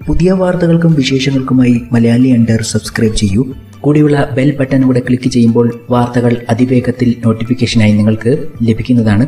പുതിയ വാർത്തകൾക്കും വിശേഷങ്ങൾക്കുമായി Malayali under subscribe ചെയ്യൂ കൂടിയുള്ള ബെൽ ബട്ടൺ കൂടെ ക്ലിക്ക് ചെയ്യുമ്പോൾ വാർത്തകൾ അതിവേഗത്തിൽ നോട്ടിഫിക്കേഷനായി നിങ്ങൾക്ക് ലഭിക്കുന്നതാണ്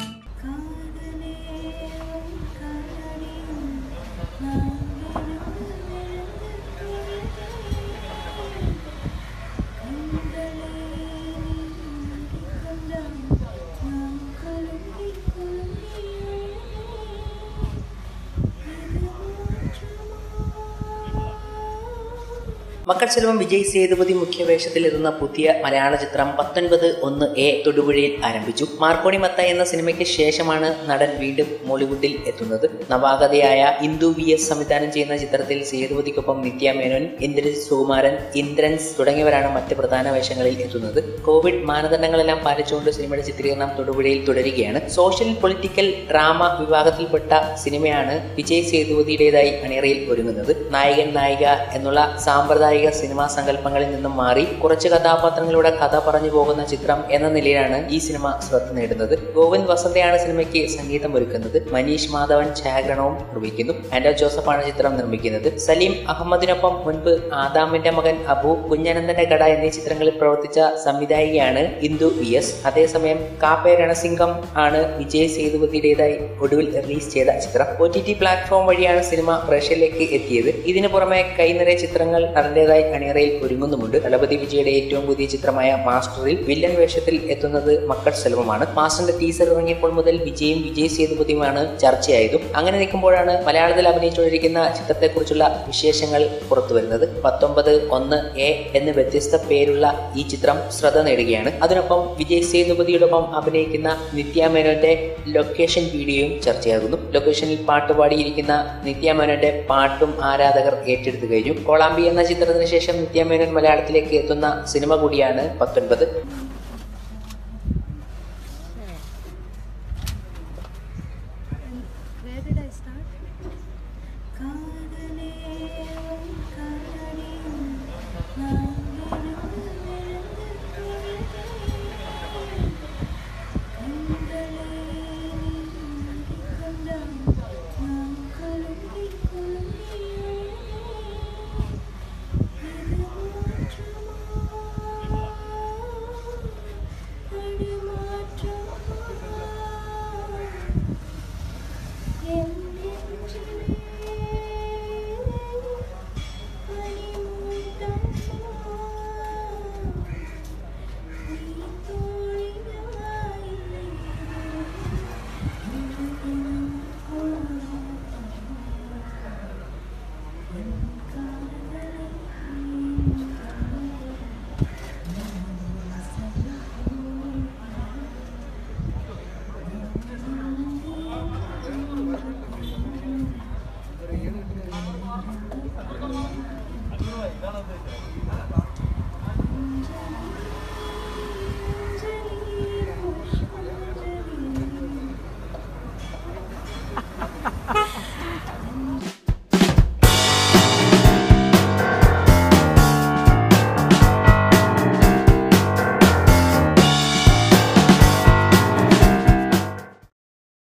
മക്കൾ സെൽവം വിജയ് സേതുപതി മുഖ്യവേഷത്തിലെത്തുന്ന പുതിയ മലയാള ചിത്രം പത്തൊൻപത് ഒന്ന് എ തൊടുപുഴയിൽ ആരംഭിച്ചു മാർക്കോണി മത്ത എന്ന സിനിമയ്ക്ക് ശേഷമാണ് നടൻ വീണ്ടും മോളിവുഡിൽ എത്തുന്നത് നവാഗതയായ ഇന്ദു വി എസ് സംവിധാനം ചെയ്യുന്ന ചിത്രത്തിൽ സേതുപതിക്കൊപ്പം നിത്യ മേനോൻ ഇന്ദ്രജിത് സുകുമാരൻ ഇന്ദ്രൻസ് തുടങ്ങിയവരാണ് മറ്റ് പ്രധാന വേഷങ്ങളിൽ എത്തുന്നത് കോവിഡ് മാനദണ്ഡങ്ങളെല്ലാം പാലിച്ചുകൊണ്ട് സിനിമയുടെ ചിത്രീകരണം തൊടുപുഴയിൽ തുടരുകയാണ് സോഷ്യൽ പൊളിറ്റിക്കൽ ഡ്രാമ വിഭാഗത്തിൽപ്പെട്ട സിനിമയാണ് വിജയ് സേതുപതിയുടേതായി അണിയറയിൽ ഒരുങ്ങുന്നത് നായകൻ നായിക എന്നുള്ള സാമ്പ്രദായിക സിനിമാ സങ്കല്പങ്ങളിൽ നിന്നും മാറി കുറച്ച് കഥാപാത്രങ്ങളുടെ കഥ പറഞ്ഞു പോകുന്ന ചിത്രം എന്ന നിലയിലാണ് ഈ സിനിമ ശ്രദ്ധ നേടുന്നത് ഗോവിന്ദ് വസന്തയാണ് സിനിമയ്ക്ക് സംഗീതം ഒരുക്കുന്നത് മനീഷ് മാധവൻ ഛായാഗ്രഹണവും നിർവഹിക്കുന്നു ആൻഡോ ജോസഫാണ് ചിത്രം നിർമ്മിക്കുന്നത് സലീം അഹമ്മദിനൊപ്പം മുൻപ് ആദാമിന്റെ മകൻ അബു കുഞ്ഞനന്ദന്റെ കട എന്നീ ചിത്രങ്ങളിൽ പ്രവർത്തിച്ച സംവിധായികയാണ് ഇന്ദു വി എസ് അതേസമയം കാപ്പെ രണസിംഗം ആണ് വിജയ് സേതുപതിയുടേതായി ഒടുവിൽ റിലീസ് ചെയ്ത ചിത്രം ഒ ടി ടി പ്ലാറ്റ്ഫോം വഴിയാണ് സിനിമ പ്രേക്ഷകരിലേക്ക് എത്തിയത് ഇതിനു പുറമെ കൈനിറയ ചിത്രങ്ങൾ നടന്റേതായി അണിയറയിൽ ഒരുങ്ങുന്നുമുണ്ട് ദളപതി വിജയുടെ ഏറ്റവും പുതിയ ചിത്രമായ മാസ്റ്ററിൽ വില്ലൻ വേഷത്തിൽ എത്തുന്നത് മക്കൾ സെൽവമാണ് മാസ്റ്ററിന്റെ ടീസർ ഇറങ്ങിയപ്പോൾ മുതൽ വിജയും വിജയ് സേതുപതിയുമാണ് ചർച്ചയായതും അങ്ങനെ നിൽക്കുമ്പോഴാണ് മലയാളത്തിൽ അഭിനയിച്ചുകൊണ്ടിരിക്കുന്ന ചിത്രത്തെക്കുറിച്ചുള്ള വിശേഷങ്ങൾ പുറത്തുവരുന്നത് പത്തൊമ്പത് ഒന്ന് എ എന്ന് വ്യത്യസ്ത പേരുള്ള ഈ ചിത്രം ശ്രദ്ധ നേടുകയാണ് അതിനൊപ്പം വിജയ് സേതുപതിയോടൊപ്പം അഭിനയിക്കുന്ന നിത്യ മേനോന്റെ ലൊക്കേഷൻ വീഡിയോയും ചർച്ചയാകുന്നു ലൊക്കേഷനിൽ പാട്ട് പാടിയിരിക്കുന്ന നിത്യ മേനോന്റെ പാട്ടും ആരാധകർ ഏറ്റെടുത്തു കഴിഞ്ഞു കോളാമ്പി എന്ന ചിത്രത്തിന് ശേഷം നിത്യ മേനോൻ മലയാളത്തിലേക്ക് എത്തുന്ന സിനിമ കൂടിയാണ് പത്തൊൻപത്